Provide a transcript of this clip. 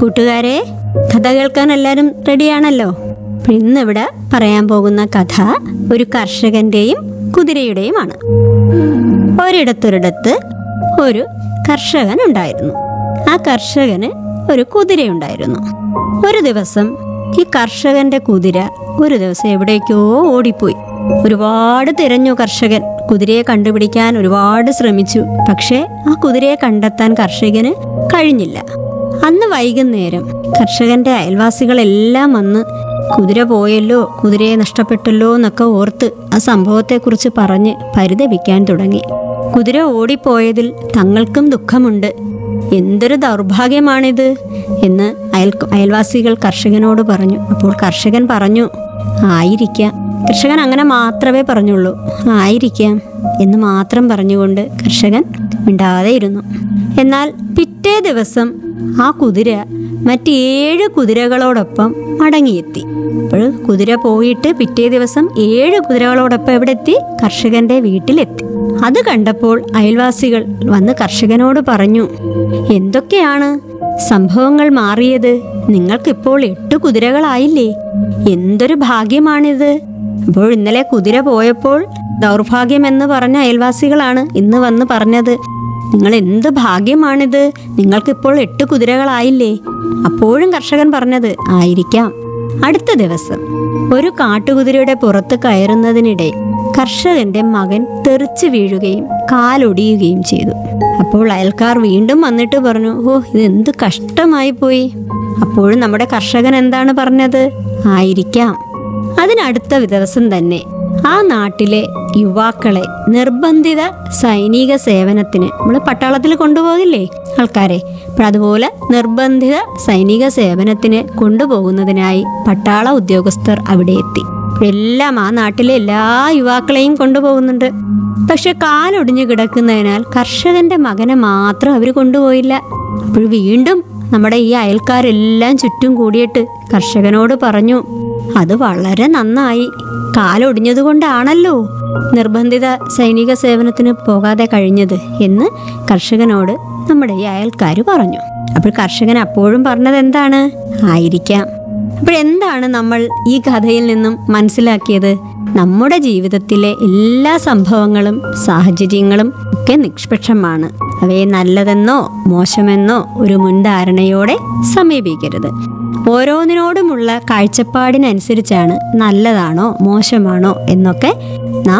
കൂട്ടുകാരെ കഥ കേൾക്കാൻ എല്ലാവരും റെഡിയാണല്ലോ അപ്പോൾ ഇന്നിവിടെ പറയാൻ പോകുന്ന കഥ ഒരു കർഷകന്റെയും കുതിരയുടെയുമാണ് ഒരിടത്തൊരിടത്ത് ഒരു കർഷകൻ ഉണ്ടായിരുന്നു ആ കർഷകന് ഒരു കുതിരയുണ്ടായിരുന്നു ഒരു ദിവസം ഈ കർഷകന്റെ കുതിര ഒരു ദിവസം എവിടേക്കോ ഓടിപ്പോയി ഒരുപാട് തിരഞ്ഞു കർഷകൻ കുതിരയെ കണ്ടുപിടിക്കാൻ ഒരുപാട് ശ്രമിച്ചു പക്ഷേ ആ കുതിരയെ കണ്ടെത്താൻ കർഷകന് കഴിഞ്ഞില്ല അന്ന് വൈകുന്നേരം കർഷകന്റെ അയൽവാസികളെല്ലാം വന്ന് കുതിര പോയല്ലോ കുതിരയെ നഷ്ടപ്പെട്ടല്ലോ എന്നൊക്കെ ഓർത്ത് ആ സംഭവത്തെക്കുറിച്ച് പറഞ്ഞ് പരിതപിക്കാൻ തുടങ്ങി കുതിര ഓടിപ്പോയതിൽ തങ്ങൾക്കും ദുഃഖമുണ്ട് എന്തൊരു ദൗർഭാഗ്യമാണിത് എന്ന് അയൽ അയൽവാസികൾ കർഷകനോട് പറഞ്ഞു അപ്പോൾ കർഷകൻ പറഞ്ഞു ആയിരിക്കാം കർഷകൻ അങ്ങനെ മാത്രമേ പറഞ്ഞുള്ളൂ ആയിരിക്കാം എന്ന് മാത്രം പറഞ്ഞുകൊണ്ട് കർഷകൻ മിണ്ടാതെ ഇരുന്നു എന്നാൽ പിറ്റേ ദിവസം ആ കുതിര മറ്റേഴ് കുതിരകളോടൊപ്പം മടങ്ങിയെത്തി അപ്പോൾ കുതിര പോയിട്ട് പിറ്റേ ദിവസം ഏഴ് കുതിരകളോടൊപ്പം എവിടെ എത്തി കർഷകന്റെ വീട്ടിലെത്തി അത് കണ്ടപ്പോൾ അയൽവാസികൾ വന്ന് കർഷകനോട് പറഞ്ഞു എന്തൊക്കെയാണ് സംഭവങ്ങൾ മാറിയത് നിങ്ങൾക്കിപ്പോൾ എട്ട് കുതിരകളായില്ലേ എന്തൊരു ഭാഗ്യമാണിത് അപ്പോൾ ഇന്നലെ കുതിര പോയപ്പോൾ ദൗർഭാഗ്യമെന്ന് പറഞ്ഞ അയൽവാസികളാണ് ഇന്ന് വന്ന് പറഞ്ഞത് നിങ്ങൾ എന്ത് ഭാഗ്യമാണിത് നിങ്ങൾക്കിപ്പോൾ എട്ട് കുതിരകളായില്ലേ അപ്പോഴും കർഷകൻ പറഞ്ഞത് ആയിരിക്കാം അടുത്ത ദിവസം ഒരു കാട്ടുകുതിരയുടെ പുറത്ത് കയറുന്നതിനിടെ കർഷകന്റെ മകൻ തെറിച്ചു വീഴുകയും കാലൊടിയുകയും ചെയ്തു അപ്പോൾ അയൽക്കാർ വീണ്ടും വന്നിട്ട് പറഞ്ഞു ഓ ഇത് എന്ത് കഷ്ടമായി പോയി അപ്പോഴും നമ്മുടെ കർഷകൻ എന്താണ് പറഞ്ഞത് ആയിരിക്കാം അതിനടുത്ത ദിവസം തന്നെ ആ നാട്ടിലെ യുവാക്കളെ നിർബന്ധിത സൈനിക സേവനത്തിന് നമ്മൾ പട്ടാളത്തിൽ കൊണ്ടുപോകില്ലേ ആൾക്കാരെ അപ്പോൾ അതുപോലെ നിർബന്ധിത സൈനിക സേവനത്തിന് കൊണ്ടുപോകുന്നതിനായി പട്ടാള ഉദ്യോഗസ്ഥർ അവിടെ എത്തി എല്ലാം ആ നാട്ടിലെ എല്ലാ യുവാക്കളെയും കൊണ്ടുപോകുന്നുണ്ട് പക്ഷെ കാലൊടിഞ്ഞു കിടക്കുന്നതിനാൽ കർഷകന്റെ മകനെ മാത്രം അവർ കൊണ്ടുപോയില്ല അപ്പോൾ വീണ്ടും നമ്മുടെ ഈ അയൽക്കാരെല്ലാം ചുറ്റും കൂടിയിട്ട് കർഷകനോട് പറഞ്ഞു അത് വളരെ നന്നായി കാലൊടിഞ്ഞതുകൊണ്ടാണല്ലോ നിർബന്ധിത സൈനിക സേവനത്തിന് പോകാതെ കഴിഞ്ഞത് എന്ന് കർഷകനോട് നമ്മുടെ ഈ അയൽക്കാർ പറഞ്ഞു അപ്പോൾ കർഷകൻ അപ്പോഴും പറഞ്ഞത് എന്താണ് ആയിരിക്കാം അപ്പോൾ എന്താണ് നമ്മൾ ഈ കഥയിൽ നിന്നും മനസ്സിലാക്കിയത് നമ്മുടെ ജീവിതത്തിലെ എല്ലാ സംഭവങ്ങളും സാഹചര്യങ്ങളും ഒക്കെ നിഷ്പക്ഷമാണ് അവയെ നല്ലതെന്നോ മോശമെന്നോ ഒരു മുൻധാരണയോടെ സമീപിക്കരുത് ഓരോന്നിനോടുമുള്ള കാഴ്ചപ്പാടിനനുസരിച്ചാണ് നല്ലതാണോ മോശമാണോ എന്നൊക്കെ നാം